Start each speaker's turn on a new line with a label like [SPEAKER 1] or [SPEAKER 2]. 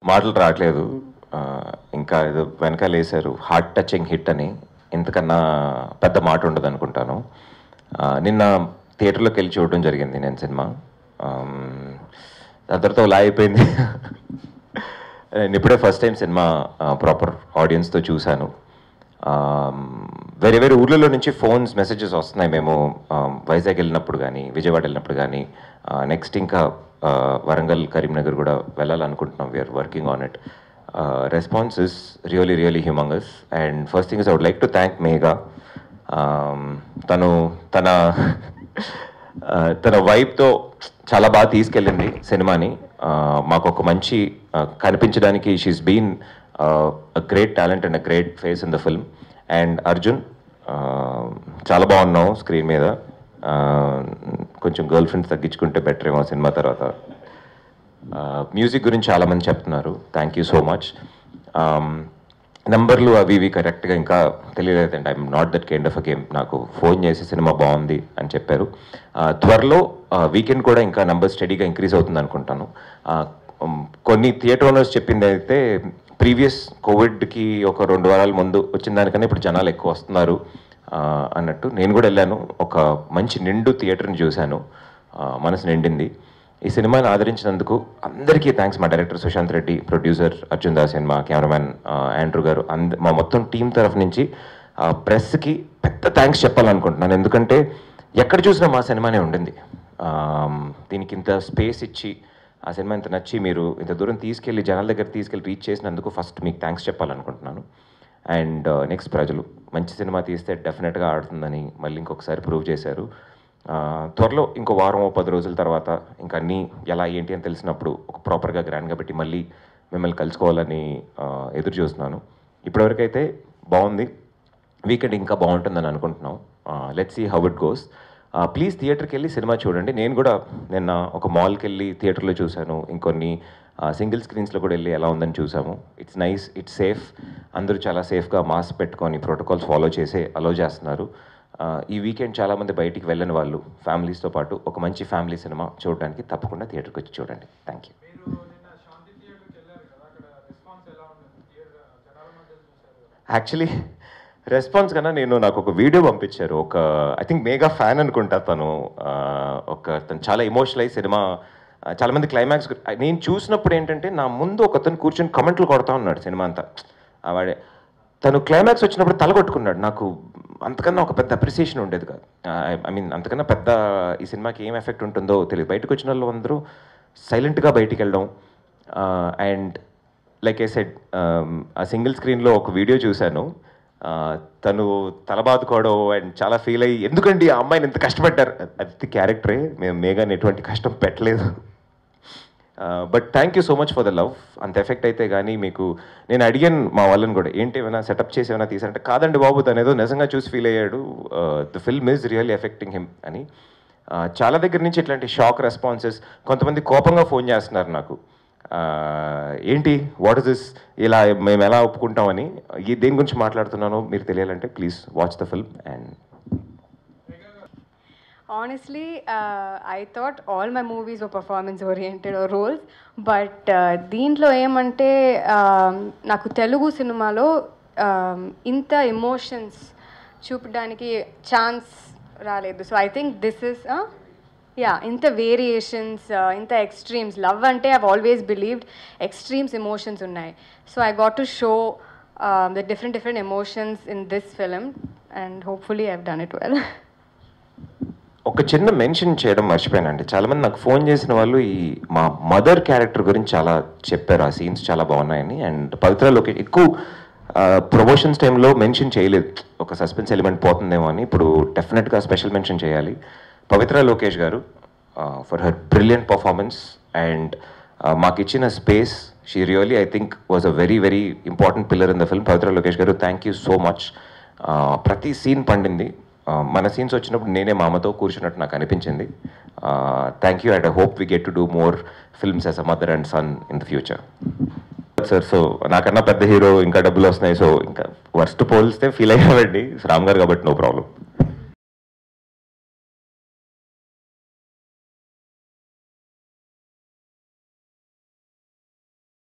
[SPEAKER 1] మాటలు రావట్లేదు ఆ, ఇంకా ఏదో వెనకాల వేశారు హార్ట్ టచింగ్ హిట్ అని ఇంతకన్నా పెద్ద మాట ఉండదు అనుకుంటాను ఆ, నిన్న థియేటర్లోకి వెళ్ళి చూడడం జరిగింది నేను సినిమా ఆమ్, అందరితో లా అయిపోయింది నేను ఇప్పుడే ఫస్ట్ టైం సినిమా ప్రాపర్ ఆడియన్స్తో చూశాను ఆమ్, వేరే వేరే ఊర్లలో నుంచి ఫోన్స్ మెసేజెస్ వస్తున్నాయి మేము ఆమ్, వైజాగ్ వెళ్ళినప్పుడు కానీ విజయవాడ వెళ్ళినప్పుడు కానీ నెక్స్ట్ ఇంకా ఆ, వరంగల్ కరీంనగర్ కూడా వెళ్ళాలనుకుంటున్నాం we're working on it response is really really humongous and first thing is I would like to thank Megha um, తను తన ఆ, తన వైబ్తో చాలా బాగా తీసుకెళ్ళింది సినిమాని ఆ, మాకు ఒక మంచి ఆ, కనిపించడానికి she's been great talent and a great face in the film and Arjun ఆ, చాలా బాగున్నావు స్క్రీన్ మీద ఆ, కొంచెం గర్ల్ ఫ్రెండ్స్ తగ్గించుకుంటే బెటర్ ఏమో సినిమా తర్వాత మ్యూజిక్ గురించి చాలామంది చెప్తున్నారు థ్యాంక్ యూ సో మచ్ నెంబర్లు అవి ఇవి కరెక్ట్గా ఇంకా తెలియలేదండి I'm not that kind of a game నాకు ఫోన్ చేసి సినిమా బాగుంది అని చెప్పారు ఆ, త్వరలో వీకెండ్ కూడా ఇంకా నెంబర్ స్టడీగా ఇంక్రీజ్ అవుతుంది అనుకుంటాను ఆ, ఉమ్, కొన్ని థియేటర్ ఓనర్స్ చెప్పింది అయితే ప్రీవియస్ కోవిడ్కి ఒక రెండు వారాల ముందు వచ్చిన దానికన్నా ఇప్పుడు జనాలు ఎక్కువ వస్తున్నారు ఆ, అన్నట్టు నేను కూడా వెళ్ళాను ఒక మంచి నిండు థియేటర్ని చూశాను ఆ, మనసు నిండింది ఈ సినిమాని ఆదరించినందుకు అందరికీ థ్యాంక్స్ మా director Sushanth Reddy producer Arjun Das and మా కెమెరామ్యాన్ ఆండ్రూ గారు అంద మా మొత్తం టీం తరఫు నుంచి ప్రెస్కి పెద్ద థ్యాంక్స్ చెప్పాలనుకుంటున్నాను ఎందుకంటే ఎక్కడ చూసినా మా సినిమానే ఉండింది ఆమ్, దీనికి ఇంత స్పేస్ ఇచ్చి ఆ సినిమా ఇంత నచ్చి మీరు ఇంత దూరం తీసుకెళ్ళి జనాల దగ్గర తీసుకెళ్ళి రీచ్ చేసినందుకు ఫస్ట్ మీకు థ్యాంక్స్ చెప్పాలనుకుంటున్నాను అండ్ నెక్స్ట్ ప్రజలు మంచి సినిమా తీస్తే డెఫినెట్గా ఆడుతుందని మళ్ళీ ఇంకొకసారి ప్రూవ్ చేశారు ఆ, త్వరలో ఇంకో వారం ఓ పది రోజుల తర్వాత ఇంకా అన్నీ ఎలా ఏంటి అని తెలిసినప్పుడు ఒక ప్రాపర్గా గ్రాండ్గా పెట్టి మళ్ళీ మిమ్మల్ని కలుసుకోవాలని ఆ, ఎదురు చూస్తున్నాను ఇప్పటివరకైతే బాగుంది వీకెండ్ ఇంకా బాగుంటుందని అనుకుంటున్నాం let's see how it goes please థియేటర్కి వెళ్ళి సినిమా చూడండి నేను కూడా నిన్న ఒక మాల్కి వెళ్ళి థియేటర్లో చూశాను ఇంకొన్ని సింగిల్ స్క్రీన్స్లో కూడా వెళ్ళి ఎలా ఉందని చూసాము ఇట్స్ నైస్ ఇట్స్ సేఫ్ అందరూ చాలా సేఫ్గా మాస్క్ పెట్టుకొని ప్రోటోకాల్స్ ఫాలో చేసే అలో చేస్తున్నారు ఆ, ఈ వీకెండ్ చాలామంది బయటికి వెళ్ళని వాళ్ళు ఫ్యామిలీస్తో పాటు ఒక మంచి ఫ్యామిలీ సినిమా చూడడానికి తప్పకుండా థియేటర్కి వచ్చి చూడండి థ్యాంక్ యూ యాక్చువల్లీ రెస్పాన్స్ కన్నా నేను నాకు ఒక వీడియో పంపించారు ఒక ఐ థింక్ మేగా ఫ్యాన్ అనుకుంటా తను ఆ, ఒక తను చాలా ఎమోషనల్ అయ్యి సినిమా ఆ, చాలా మంది క్లైమాక్స్ నేను చూసినప్పుడు ఏంటంటే నా ముందు ఒక అతను కూర్చొని కమెంట్లు కొడతా ఉన్నాడు సినిమా అంతా ఆ వాడే తను క్లైమాక్స్ వచ్చినప్పుడు తల కొట్టుకున్నాడు నాకు అంతకన్నా ఒక పెద్ద అప్రిసియేషన్ ఉండేది కాదు ఐ మీన్ అంతకన్నా పెద్ద ఈ సినిమాకి ఏం ఎఫెక్ట్ ఉంటుందో తెలియదు బయటకు వచ్చిన వాళ్ళు అందరూ సైలెంట్గా బయటికి వెళ్ళడం and like I said a single స్క్రీన్లో ఒక వీడియో చూశాను ఆ, తను తల బాదుకోవడం అండ్ చాలా ఫీల్ అయ్యి ఎందుకండి ఆ అమ్మాయిని ఎంత కష్టపడ్డారు అది క్యారెక్టరే మేము మేఘాన్ని ఎటువంటి కష్టం పెట్టలేదు but thank you so much for the love అంత ఎఫెక్ట్ అయితే కానీ మీకు నేను అడిగాను మా వాళ్ళని కూడా ఏంటి ఏమైనా సెటప్ చేసి ఏమైనా తీసారంటే కాదండి బాబు తను ఏదో నిజంగా చూసి ఫీల్ అయ్యాడు the film is really affecting him అని ఆ, చాలా దగ్గర నుంచి ఇట్లాంటి షాక్ రెస్పాన్సెస్ కొంతమంది కోపంగా ఫోన్ చేస్తున్నారు నాకు ఆ, ఏంటి వాట్ ఇస్ దిస్ ఇలా మేము ఎలా ఒప్పుకుంటామని ఈ దేని గురించి మాట్లాడుతున్నానో మీరు తెలియాలంటే please watch the film and
[SPEAKER 2] Honestly, uh, I thought all my movies were performance oriented or roles, but uh, దీంట్లో ఏమంటే um, నాకు తెలుగు సినిమాలో um, ఇంత ఎమోషన్స్ చూపడానికి ఛాన్స్ రాలేదు so I think this is yeah ఇంత వేరియేషన్స్ ఇంత ఎక్స్ట్రీమ్స్ లవ్ అంటే I've always believed extremes emotions ఉన్నాయి so I got to show the different different emotions in this film and hopefully I've done it well
[SPEAKER 1] ఒక చిన్న mention చేయడం మర్చిపోయానండి చాలా మంది నాకు ఫోన్ చేసిన వాళ్ళు ఈ మా మదర్ క్యారెక్టర్ గురించి చాలా చెప్పారు ఆ సీన్స్ చాలా బాగున్నాయని అండ్ పవిత్ర లోకేష్ ఎక్కువ ప్రమోషన్స్ టైంలో మెన్షన్ చేయలేదు ఒక సస్పెన్స్ ఎలిమెంట్ పోతుందేమో అని ఇప్పుడు డెఫినెట్గా స్పెషల్ మెన్షన్ చేయాలి Pavitra Lokesh garu for her brilliant performance and మాకు ఇచ్చిన space she really I think was a very very important pillar in the film Pavitra Lokesh garu thank you so much ప్రతి సీన్ పండింది ఆ, మన సీన్స్ వచ్చినప్పుడు నేనే మా అమ్మతో కూర్చున్నట్టు నాకు అనిపించింది thank you and I hope we get to do more films as a mother and son in the future sir so నాకన్నా పెద్ద హీరో ఇంకా డబ్బులు వస్తున్నాయి సో ఇంకా వర్స్ట్ పోలిస్తే ఫీల్ అయ్యామండి రామ్ గారు కాబట్టి నో ప్రాబ్లం